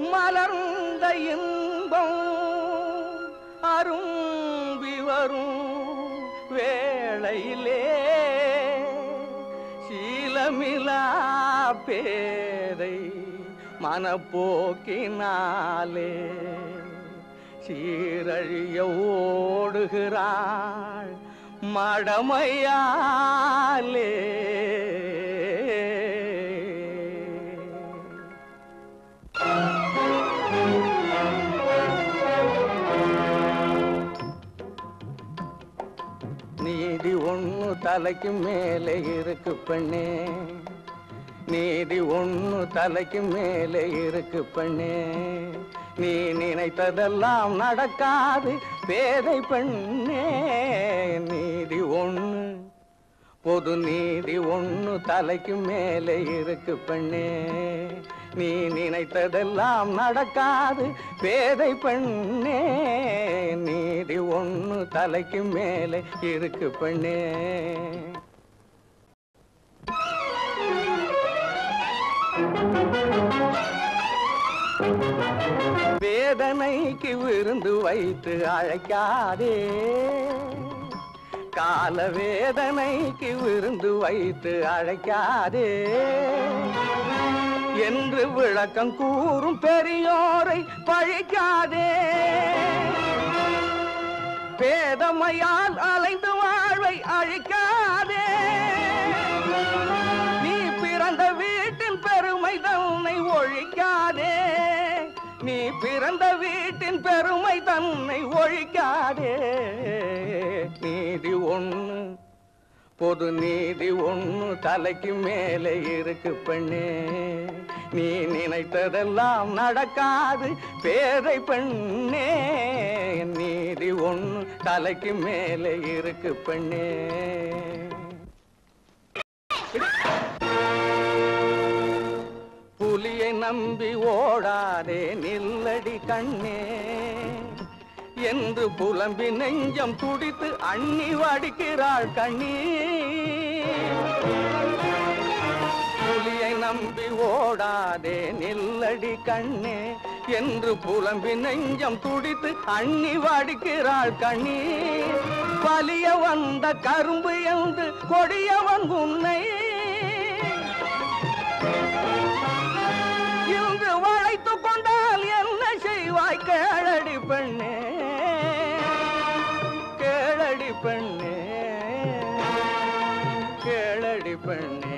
மலர்ந்த இன்பம் அரும்பி வரும் வேளையிலே சீலமிலா பேதை மனப்போக்கினாலே சீரழிய ஓடுகிறாள் மடமையாலே நீதி ஒண்ணு தலைக்கு மேலே இருக்கு பெண்ணே நீதி ஒண்ணு தலைக்கு மேலே இருக்கு பெண்ணே நீ நினைத்ததெல்லாம் நடக்காது பேதை பெண்ணே நீதி ஒண்ணு பொது நீதி ஒண்ணு தலைக்கு மேலே இருக்கு பெண்ணே நீ நினைத்ததெல்லாம் நடக்காது பேதை பெண்ணே நீதி ஒண்ணு தலைக்கு மேலே இருக்கு பெண்ணே வேதனைக்கு விருந்து வைத்து அழைக்காதே கால வேதனைக்கு விருந்து வைத்து அழைக்காதே என்று விளக்கம் கூறும் பெரியோரை பழிக்காதே பேதமையால் அலைந்து வாழ்வை அழிக்காதே நீ பிறந்த வீட்டின் பெருமை தன்னை ஒழிக்காதே நீ பிறந்த வீட்டின் பெருமை தன்னை ஒழிக்காதே நீதி ஒண்ணு பொது நீதி ஒண்ணு தலைக்கு மேலே இருக்கு பெண்ணே நீ நினைத்ததெல்லாம் நடக்காது பேதை பெண்ணே நீதி ஒண்ணு தலைக்கு மேலே இருக்கு பெண்ணே புலியை நம்பி ஓடாதே நில்லடி கண்ணே என்று புலம்பி நெஞ்சம் துடித்து அண்ணி வடிக்கிறாள் கண்ணீ புலியை நம்பி ஓடாதே நில்லடி கண்ணே என்று புலம்பி நெஞ்சம் துடித்து அண்ணி வடிக்கிறாள் கண்ணீ பலிய வந்த கரும்பு என்று கொடியவன் உன்னை இன்று வளைத்துக் கொண்டால் என்ன செய்வாய் கேளடி பெண்ணே கேளடி பெண்ணே கேளடி பெண்ணே